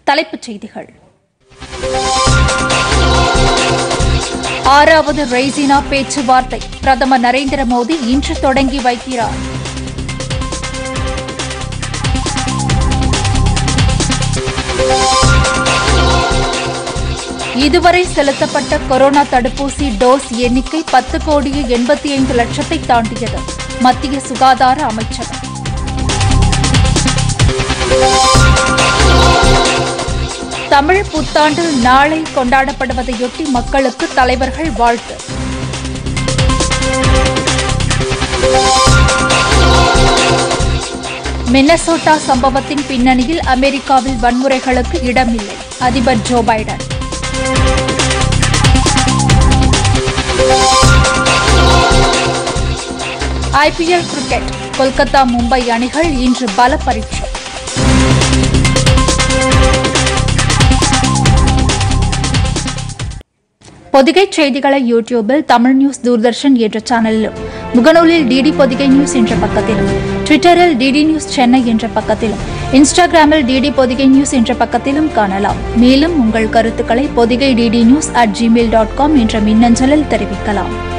தலைப்புச் செய்திகள் ஆறாவது ரெய்சினா பேச்சுவார்த்தை பிரதமர் நரேந்திர மோடி இன்று தொடங்கி வைக்கிறார் இதுவரை செலுத்தப்பட்ட கொரோனா தடுப்பூசி டோஸ் எண்ணிக்கை பத்து கோடியே எண்பத்தி ஐந்து லட்சத்தை தாண்டியது மத்திய சுகாதார அமைச்சகம் தமிழ் புத்தாண்டு நாளை கொண்டாடப்படுவதையொட்டி மக்களுக்கு தலைவர்கள் வாழ்த்து மின்னசோட்டா சம்பவத்தின் பின்னணியில் அமெரிக்காவில் வன்முறைகளுக்கு இடமில்லை அதிபர் Joe Biden IPL cricket Kolkata Mumbai அணிகள் இன்று பல பரீட்சை பொதிகை செய்திகளை யூடியூபில் தமிழ் நியூஸ் தூர்தர்ஷன் என்ற சேனலிலும் முகநூலில் டிடி பொதிகை நியூஸ் என்ற பக்கத்திலும் ட்விட்டரில் டிடி நியூஸ் சென்னை என்ற பக்கத்திலும் இன்ஸ்டாகிராமில் டிடி பொதிகை நியூஸ் என்ற பக்கத்திலும் காணலாம் மேலும் உங்கள் கருத்துக்களை Podhigai DD news at Gmail dot com என்ற மின்னஞ்சலில் தெரிவிக்கலாம்